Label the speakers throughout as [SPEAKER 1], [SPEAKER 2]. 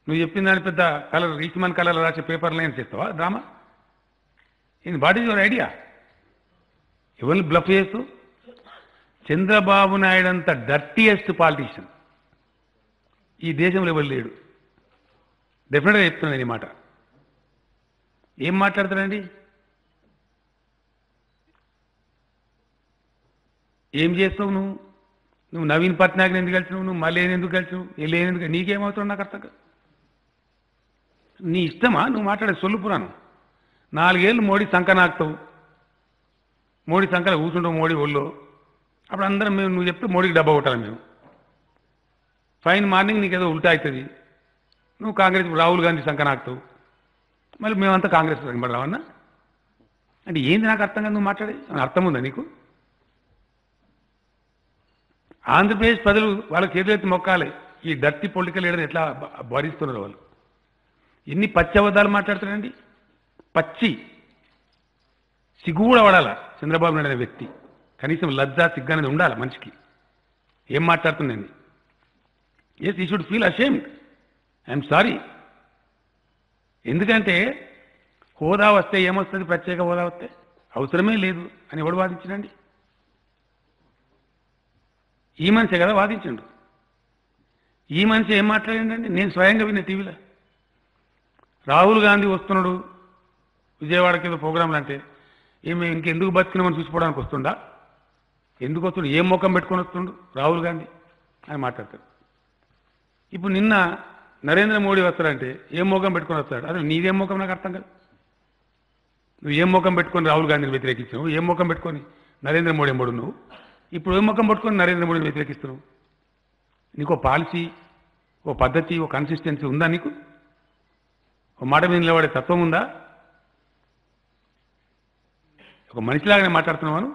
[SPEAKER 1] నువ్వు చెప్పిన దాని పెద్ద కలర్ ఈస్మాన్ కలర్ రాసే పేపర్ లైన్స్ ఇస్తావా డ్రామా ఇది వాట్ ఈజ్ యువర్ ఐడియా ఎవరిని బ్లఫ్ చేస్తూ చంద్రబాబు నాయుడు అంత డర్టీయెస్ట్ పాలిటీషియన్ ఈ దేశంలో ఎవరు లేడు డెఫినెట్గా చెప్తున్నాను నేను ఈ మాట ఏం మాట్లాడతాడండి ఏం చేస్తావు నువ్వు నువ్వు నవీన్ పట్నాయక్ ఎందుకు కలిసినావు నువ్వు మళ్ళీ ఎందుకు కలిసినావు వెళ్ళి ఎందుకు నీకేమవుతావు నాకు అర్థం కాదు నీ ఇష్టమా నువ్వు మాట్లాడే సొల్లు పురాణం నాలుగేళ్ళు మోడీ సంఖ నాకుతావు మోడీ సంఖలో కూర్చుంటావు మోడీ ఒళ్ళో అప్పుడు అందరం మేము నువ్వు చెప్తే మోడీకి డబ్బా కొట్టాలి మేము ఫైన్ మార్నింగ్ నీకు ఏదో ఉల్టా అవుతుంది నువ్వు కాంగ్రెస్ రాహుల్ గాంధీ సంఖ నాకుతావు మళ్ళీ మేమంతా కాంగ్రెస్ రావన్నా అంటే ఏంది నాకు అర్థం కాదు నువ్వు మాట్లాడే అర్థం ఉందా నీకు ఆంధ్రప్రదేశ్ ప్రజలు వాళ్ళ చేతులెత్తి మొక్కాలి ఈ డర్టీ పొలిటికల్ లీడర్ ఎట్లా భ- భరిస్తున్నారు వాళ్ళు ఎన్ని పచ్చి అబద్ధాలు మాట్లాడుతున్నారండి పచ్చి సిగ్గు కూడా పడాల చంద్రబాబు నాయుడు అనే వ్యక్తి కనీసం లజ్జ సిగ్గు అనేది ఉండాలి మనిషికి ఏం మాట్లాడుతుందండి yes he should feel ashamed I'm sorry ఎందుకంటే హోదా వస్తే ఏమొస్తుంది ప్రత్యేక హోదా వస్తే అవసరమే లేదు అని ఎవడు వాదించడండి ఈ మనిషే కదా వాదించండు ఈ మనిషి ఏం మాట్లాడిండండి నేను స్వయంగా విన్న టీవీలో రాహుల్ గాంధీ వస్తున్నాడు విజయవాడకి ఏదో ప్రోగ్రాంలు అంటే ఏమి ఇంకెందుకు బతికినామని చూసుకోవడానికి వస్తుండా ఎందుకు వస్తుండు ఏం ముఖం పెట్టుకొని వస్తుండు రాహుల్ గాంధీ అని మాట్లాడతాడు ఇప్పుడు నిన్న నరేంద్ర మోడీ వస్తాడంటే ఏం ముఖం పెట్టుకొని వస్తాడు అసలు నీదేం ముఖం నాకు అర్థం కాదు నువ్వు ఏం ముఖం పెట్టుకొని రాహుల్ గాంధీని వ్యతిరేకించినావు ఏం ముఖం పెట్టుకొని నరేంద్ర మోడీ ఎంబడు నువ్వు ఇప్పుడు ఏం ముఖం పట్టుకొని నరేంద్ర మోడీని వ్యతిరేకిస్తున్నావు నీకు ఓ పాలసీ ఓ పద్ధతి ఓ కన్సిస్టెన్సీ ఉందా నీకు ఒక మాట మీద నిలబడే తత్వం ఉందా ఒక మనిషిలాగానే మాట్లాడుతున్నావాను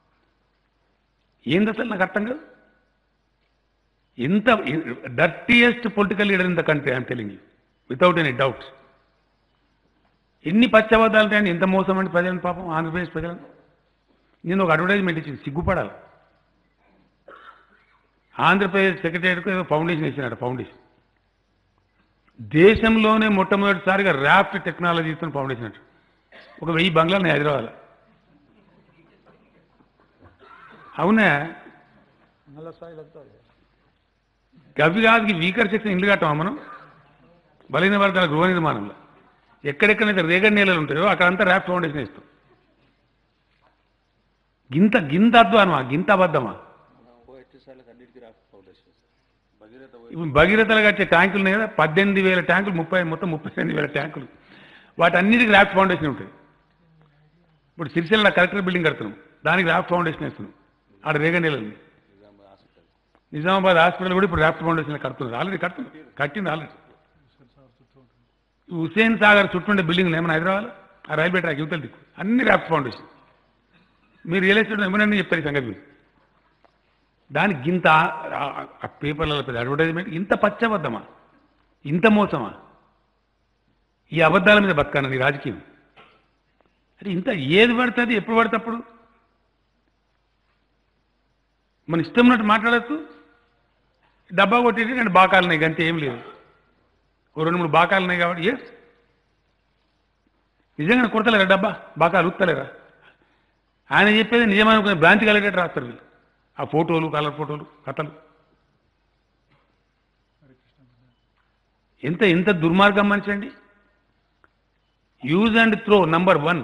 [SPEAKER 1] ఏంది అసలు నాకు అర్థం కాదు ఎంత dirtiest political leader in the country I'm telling you without any doubt ఎన్ని పచ్చబద్దాలు ఉంటాయండి ఎంత మోసం అండి ప్రజలను పాపం ఆంధ్రప్రదేశ్ ప్రజలను నేను ఒక అడ్వర్టైజ్మెంట్ ఇచ్చింది సిగ్గుపడాలి ఆంధ్రప్రదేశ్ సెక్రటరీకి ఏదో ఫౌండేషన్ ఇచ్చినాడు ఫౌండేషన్ దేశంలోనే మొట్టమొదటిసారిగా ర్యాప్ట్ టెక్నాలజీతో ఫౌండేషన్ అంటారు ఒక వెయ్యి బంగ్లాలు హైదరాబాద్ అవునా గవి కాదుకి వీకర్ సెక్షన్ ఇల్లు కట్టామా మనం బలైన వర్గాల గృహ నిర్మాణంలో ఎక్కడెక్కడైతే రేగడి నేలలు ఉంటాయో అక్కడంతా ర్యాప్ ఫౌండేషన్ ఇస్తాం గింత గింత అధ్వానమా గింత అబద్ధమా ఇప్పుడు భగీరథలు కట్టే ట్యాంకులు ఉన్నాయి కదా పద్దెనిమిది వేల ట్యాంకులు ముప్పై మొత్తం ముప్పై ఎనిమిది వేల ట్యాంకులు వాటన్నిటికీ ర్యాప్ ఫౌండేషన్ ఉంటుంది ఇప్పుడు సిరిసిల్ల కలెక్టర్ బిల్డింగ్ కడుతున్నాం దానికి ర్యాప్ ఫౌండేషన్ వేస్తున్నాం ఆడ రేగడి నేలలు నిజామాబాద్ హాస్పిటల్ కూడా ఇప్పుడు ర్యాప్ ఫౌండేషన్ కడుతున్నారు ఆల్రెడీ కడుతున్నారు కట్టింది ఆల్రెడీ హుసేన్ సాగర్ చుట్టుండే బిల్డింగ్లు ఏమైనా హైదరాబాద్ ఆ రైల్వే ట్రాక్ యువతలు దిక్కు అన్ని ర్యాప్ ఫౌండేషన్ మీరు రియల్ ఎస్టేట్ ఏమైనా చెప్పారు ఈ సంగతి మీరు దానికి ఇంత ఆ పేపర్లలో పెద్ద అడ్వర్టైజ్మెంట్ ఇంత పచ్చబద్ధమా ఇంత మోసమా ఈ అబద్ధాల మీద బతకాను నీ రాజకీయం అరే ఇంత ఏది పడుతుంది ఎప్పుడు పడితే అప్పుడు మన ఇష్టం ఉన్నట్టు మాట్లాడచ్చు డబ్బా కొట్టేది రెండు బాకాలు ఉన్నాయి గంతే ఏం లేదు ఓ రెండు మూడు బాకాలు ఉన్నాయి కాబట్టి ఎస్ నిజంగా కొడతలేరా డబ్బా బాకాలు ఉత్తలేరా ఆయన చెప్పేది నిజమనుకునే భ్రాంతి కలిగేటట్టు రాస్తారు వీళ్ళు ఆ ఫోటోలు కలర్ ఫోటోలు కథలు ఎంత ఎంత దుర్మార్గం మనిషి అండి use and throw number one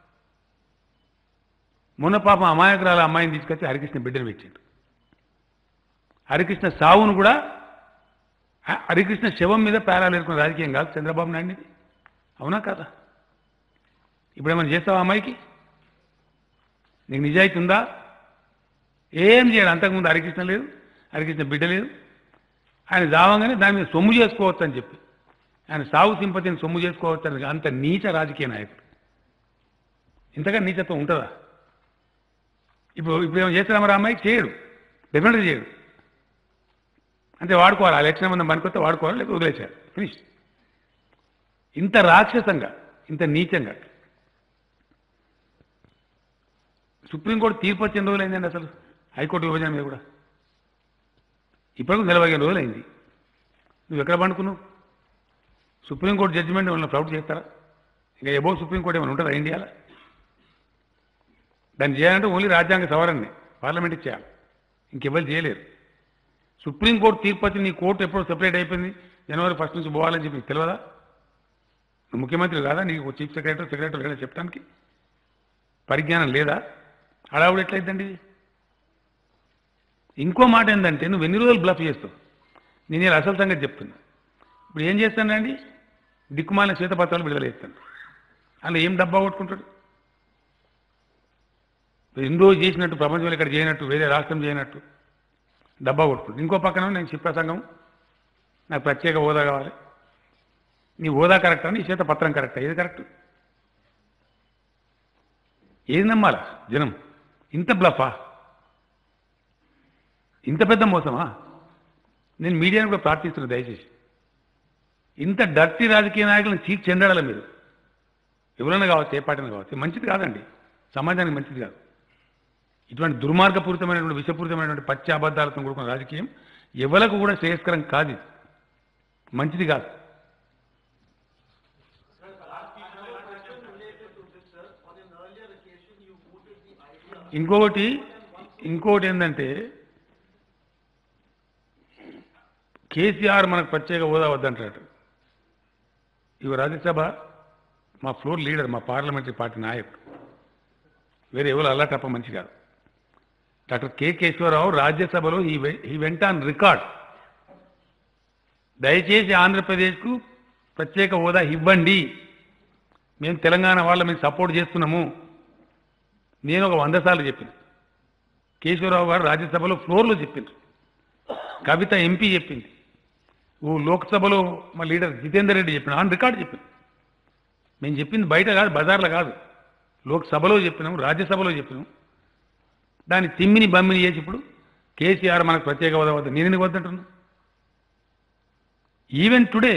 [SPEAKER 1] మొన్న పాపం అమాయకురాల అమ్మాయిని తీసుకొచ్చి హరికృష్ణ బిడ్డను పెట్టాడు హరికృష్ణ సావును కూడా హ- హరికృష్ణ శవం మీద పేరాలు ఏరుకున్న రాజకీయం కాదు చంద్రబాబు నాయుడిది అవునా కదా ఇప్పుడు ఏమైనా చేస్తావా అమ్మాయికి నీకు నిజాయితీ ఉందా ఏం చేయడు అంతకుముందు హరికృష్ణ లేదు హరికృష్ణ బిడ్డ లేదు ఆయన జావంగానే దాని మీద సొమ్ము చేసుకోవచ్చు అని చెప్పి ఆయన సాగు సింపతిని సొమ్ము చేసుకోవచ్చు అని అంత నీచ రాజకీయ నాయకుడు ఇంతగా నీచత్వం ఉంటుందా ఇప్పుడు ఇప్పుడు ఏమో చేస్తారా మరి ఆ అమ్మాయికి చేయడు డెఫినెట్గా చేయడు అంటే వాడుకోవాలి ఆ లక్షణ మంది పనికొస్తే వాడుకోవాలి లేకపోతే వదిలేశారు ఫినిష్ ఇంత రాక్షసంగా ఇంత నీచంగా సుప్రీంకోర్టు తీర్పు వచ్చి ఎన్ని రోజులు అయిందండి అసలు హైకోర్టు విభజన మీద కూడా ఇప్పటికి నిలబడిన రోజులు అయింది నువ్వు ఎక్కడ పండుకున్నావు సుప్రీంకోర్టు జడ్జిమెంట్ ఏమైనా ప్రౌడ్ చేస్తారా ఇంకా ఎబో సుప్రీంకోర్టు ఏమైనా ఉంటుందా ఇండియాలో దాన్ని చేయాలంటే ఓన్లీ రాజ్యాంగ సవరణని పార్లమెంట్కి చేయాలి ఇంకెవ్వరు చేయలేరు సుప్రీంకోర్టు తీర్పు వచ్చి నీ కోర్టు ఎప్పుడు సెపరేట్ అయిపోయింది జనవరి ఫస్ట్ నుంచి పోవాలని చెప్పి నీకు తెలియదా నువ్వు ముఖ్యమంత్రి కాదా నీకు చీఫ్ సెక్రటరీ సెక్రటరీ లేదా చెప్పడానికి పరిజ్ఞానం లేదా హడావుడు ఎట్లయిద్దండి ఇది ఇంకో మాట ఏంటంటే నువ్వు ఎన్ని రోజులు బ్లఫ్ చేస్తావు నేను ఇలా అసలు సంగతి చెప్తున్నా ఇప్పుడు ఏం చేస్తానండి దిక్కుమాలిన శ్వేతపత్రాలు విడుదల చేస్తాను అలా ఏం డబ్బా కొట్టుకుంటాడు ఎన్ని రోజు చేసినట్టు ప్రపంచంలో ఇక్కడ చేయనట్టు వేరే రాష్ట్రం చేయనట్టు డబ్బా కొట్టుకుంటాడు ఇంకో పక్కన నేను చెప్పే సంఘం నాకు ప్రత్యేక హోదా కావాలి నీ హోదా కరెక్టా నీ చేత పత్రం కరెక్టా ఏది కరెక్ట్ ఏది నమ్మాలా జనం ఇంత బ్లఫా ఇంత పెద్ద మోసమా నేను మీడియాను కూడా ప్రార్థిస్తున్నా దయచేసి ఇంత డర్టీ రాజకీయ నాయకులను చీక్ చెందడాల మీరు ఎవరైనా కావచ్చు ఏ పార్టీని కావచ్చు మంచిది కాదండి సమాజానికి మంచిది కాదు ఇటువంటి దుర్మార్గపూరితమైనటువంటి విషపూరితమైనటువంటి పచ్చి అబద్ధాలతో కూడుకున్న రాజకీయం ఎవరికి కూడా శ్రేయస్కరం కాదు ఇది. మంచిది కాదు ఇంకొకటి ఇంకొకటి ఏంటంటే కేసీఆర్ మనకు ప్రత్యేక హోదా వద్దంటాడు ఇవి రాజ్యసభ మా ఫ్లోర్ లీడర్ మా పార్లమెంటరీ పార్టీ నాయకుడు వేరే ఎవరు అల్లా తప్ప మంచి కాదు డాక్టర్ కె కేశవరావు రాజ్యసభలో ఈ ఈ వెంట ఆన్ రికార్డ్ దయచేసి ఆంధ్రప్రదేశ్కు ప్రత్యేక హోదా ఇవ్వండి మేము తెలంగాణ వాళ్ళ మేము సపోర్ట్ చేస్తున్నాము నేను ఒక వంద సార్లు చెప్పిన కేశవరావు గారు రాజ్యసభలో ఫ్లోర్లో చెప్పిండ్రు కవిత ఎంపీ చెప్పింది ఓ లోక్సభలో మా లీడర్ జితేందర్ రెడ్డి చెప్పిన ఆన్ రికార్డు చెప్పింది మేము చెప్పింది బయట కాదు బజార్లో కాదు లోక్సభలో చెప్పినాం రాజ్యసభలో చెప్పినాం దాన్ని తిమ్మిని బమ్మిని చేసి ఇప్పుడు కేసీఆర్ మనకు ప్రత్యేక హోదా వద్ద నేను ఎందుకు వద్దంటున్నా ఈవెన్ టుడే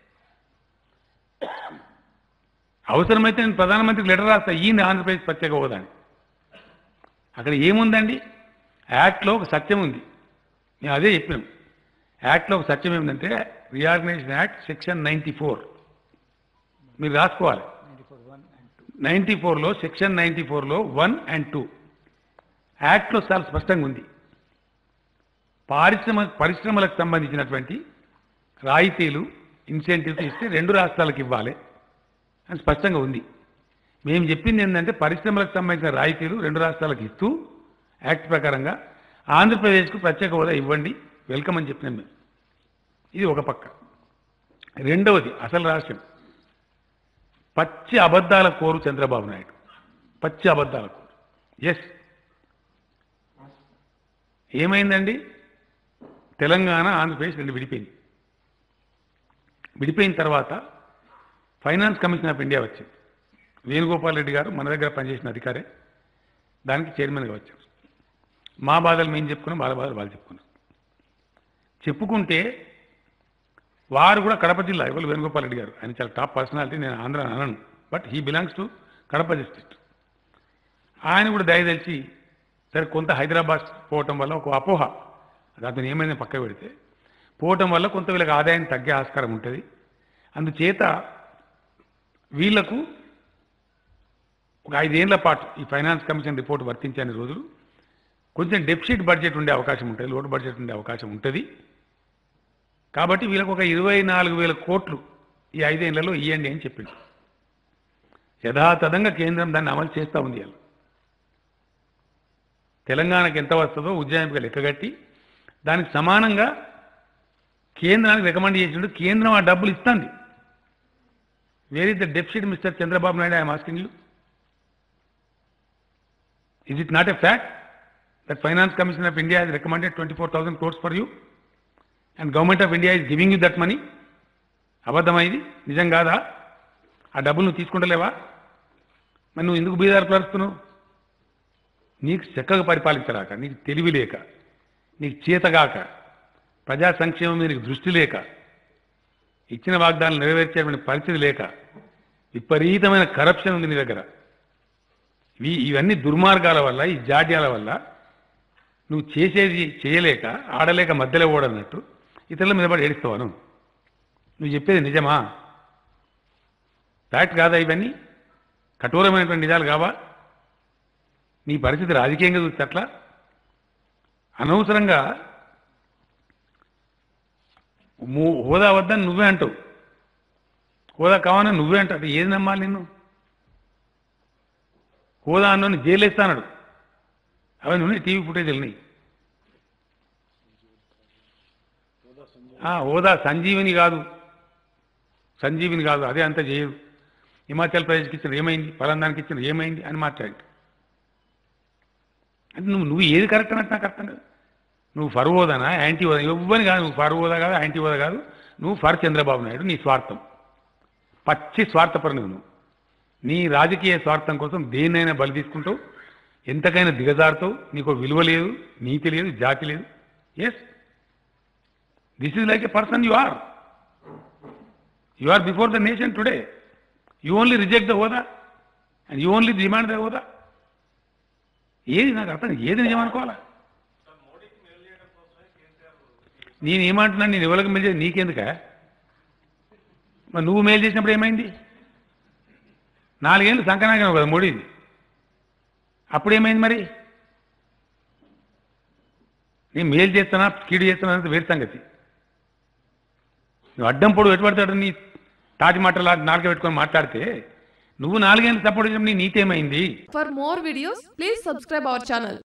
[SPEAKER 1] అవసరమైతే నేను ప్రధానమంత్రికి లెటర్ రాస్తా ఈ ఆంధ్రప్రదేశ్ ప్రత్యేక హోదా అని అక్కడ ఏముందండి యాక్ట్లో ఒక సత్యం ఉంది మేము అదే చెప్పినాం యాక్ట్లో ఒక సత్యం ఏమిటంటే reorganisation act section ninety four మీరు రాసుకోవాలి నైంటీ ఫోర్లో సెక్షన్ నైంటీ ఫోర్లో వన్ అండ్ టూ యాక్ట్లో చాలా స్పష్టంగా ఉంది పారిశ్రమ పరిశ్రమలకు సంబంధించినటువంటి రాయితీలు ఇన్సెంటివ్స్ ఇస్తే రెండు రాష్ట్రాలకు ఇవ్వాలి అని స్పష్టంగా ఉంది మేము చెప్పింది ఏంటంటే పరిశ్రమలకు సంబంధించిన రాయితీలు రెండు రాష్ట్రాలకు ఇస్తూ యాక్ట్ ప్రకారంగా ఆంధ్రప్రదేశ్కు ప్రత్యేక హోదా ఇవ్వండి వెల్కమ్ అని చెప్పినాం మేము ఇది ఒక పక్క రెండవది అసలు రాష్ట్రం పచ్చి అబద్ధాల కోరు చంద్రబాబు నాయుడు పచ్చి అబద్ధాల కోరు ఎస్ ఏమైందండి తెలంగాణ ఆంధ్రప్రదేశ్ రెండు విడిపోయింది విడిపోయిన తర్వాత ఫైనాన్స్ కమిషన్ ఆఫ్ ఇండియా వచ్చింది వేణుగోపాల్ రెడ్డి గారు మన దగ్గర పనిచేసిన అధికారే దానికి చైర్మన్గా వచ్చారు మా బాధలు మేము చెప్పుకున్నాం వాళ్ళ బాధలు వాళ్ళు చెప్పుకున్నాం చెప్పుకుంటే వారు కూడా కడప జిల్లా ఎవరు వేణుగోపాల్ రెడ్డి గారు ఆయన చాలా టాప్ పర్సనాలిటీ నేను ఆంధ్ర అని అనను but he belongs to Kadapa district ఆయన కూడా దయదలిచి సరే కొంత హైదరాబాద్ పోవటం వల్ల ఒక అపోహ అది అతను ఏమైనా పక్క పెడితే పోవటం వల్ల కొంత వీళ్ళకి ఆదాయం తగ్గే ఆస్కారం ఉంటుంది అందుచేత వీళ్లకు ఒక ఐదేళ్ల పాటు ఈ ఫైనాన్స్ కమిషన్ రిపోర్ట్ వర్తించని రోజులు కొంచెం డెఫిసిట్ బడ్జెట్ ఉండే అవకాశం ఉంటుంది లోటు బడ్జెట్ ఉండే అవకాశం ఉంటుంది కాబట్టి వీళ్ళకు ఒక ఇరవై నాలుగు వేల కోట్లు ఈ ఐదేళ్లలో ఇవ్వండి అని చెప్పింది యథాతథంగా కేంద్రం దాన్ని అమలు చేస్తూ ఉంది అలా తెలంగాణకు ఎంత వస్తుందో ఉజ్జాయింపుగా లెక్కగట్టి దానికి సమానంగా కేంద్రానికి రికమెండ్ చేసిండు కేంద్రం ఆ డబ్బులు ఇస్తుంది where is the deficit mister Chandrababu Naidu I'm asking you Is it not a fact that Finance Commission of India has recommended 24,000 crores for you and Government of India is giving you that money? అబద్ధమా ఇది నిజం కాదా ఆ డబ్బులు నువ్వు తీసుకుంటలేవా మరి నువ్వు ఎందుకు బీదారు పరుస్తున్నావు నీకు చక్కగా పరిపాలించరాక నీకు తెలివి లేక నీకు చేతగాక ప్రజా సంక్షేమం మీద నీకు దృష్టి లేక ఇచ్చిన వాగ్దానాలు నెరవేర్చేటువంటి పరిస్థితి లేక విపరీతమైన కరప్షన్ ఉంది నీ దగ్గర ఇవి ఇవన్నీ దుర్మార్గాల వల్ల ఈ జాడ్యాల వల్ల నువ్వు చేసేది చేయలేక ఆడలేక మధ్యలో ఓడన్నట్టు ఇతరుల మీద పడి ఏడుస్తావాను నువ్వు చెప్పేది నిజమా ఫ్యాక్ట్ కాదా ఇవన్నీ కఠోరమైనటువంటి నిజాలు కావా నీ పరిస్థితి రాజకీయంగా చూస్తే అట్లా అనవసరంగా మూ- హోదా వద్దని నువ్వే అంటావు హోదా కావాలని నువ్వే అంటావు అది ఏది నమ్మాలి నిన్ను హోదా అన్నోని జైలేస్తానడు అవన్నీ ఉన్నాయి టీవీ ఫుటేజ్ ఉన్నాయి ఆ, హోదా సంజీవిని కాదు సంజీవిని కాదు అదే అంత చేయదు హిమాచల్ ప్రదేశ్కి ఇచ్చిన ఏమైంది ఫలానానికి ఇచ్చిన ఏమైంది అని మాట్లాడి అంటే నువ్వు నువ్వు ఏది కరెక్ట్ అన్నట్టు నాకు అర్థం కాదు నువ్వు ఫర్ హోదానా యాంటీ హోదా ఇవ్వని కాదు నువ్వు ఫర్ హోదా కాదు యాంటీ హోదా కాదు నువ్వు ఫర్ చంద్రబాబు నాయుడు నీ స్వార్థం పచ్చి స్వార్థపర నువ్వు నువ్వు. నీ రాజకీయ స్వార్థం కోసం దేన్నైనా బలి తీసుకుంటావు ఎంతకైనా దిగజారుతావు నీకు విలువ లేదు నీతి లేదు జాతి లేదు yes this is like a person you are you are before the nation today you only reject the హోదా and you only demand the హోదా ఏది నాకు అర్థం కాదు. ఏది నిజం అనుకోవాలా నేను ఏమంటున్నాను నేను ఎవరికి మేలు చేసి నీకెందుక మరి నువ్వు మేలు చేసినప్పుడు ఏమైంది నాలుగేళ్ళు సంకనాగం కదా మోడీది అప్పుడు ఏమైంది మరి నేను మేలు చేస్తానా కీడు చేస్తానా అనేది వేరు సంగతి నువ్వు అడ్డం పొడు ఎటు పడతాడు నీ తాటి మాటలు నాలుక పెట్టుకొని మాట్లాడితే నువ్వు నాలుగేళ్ళు సపోర్ట్ చేసినప్పుడు నీ నీతి ఏమైంది
[SPEAKER 2] For more videos, please subscribe our channel.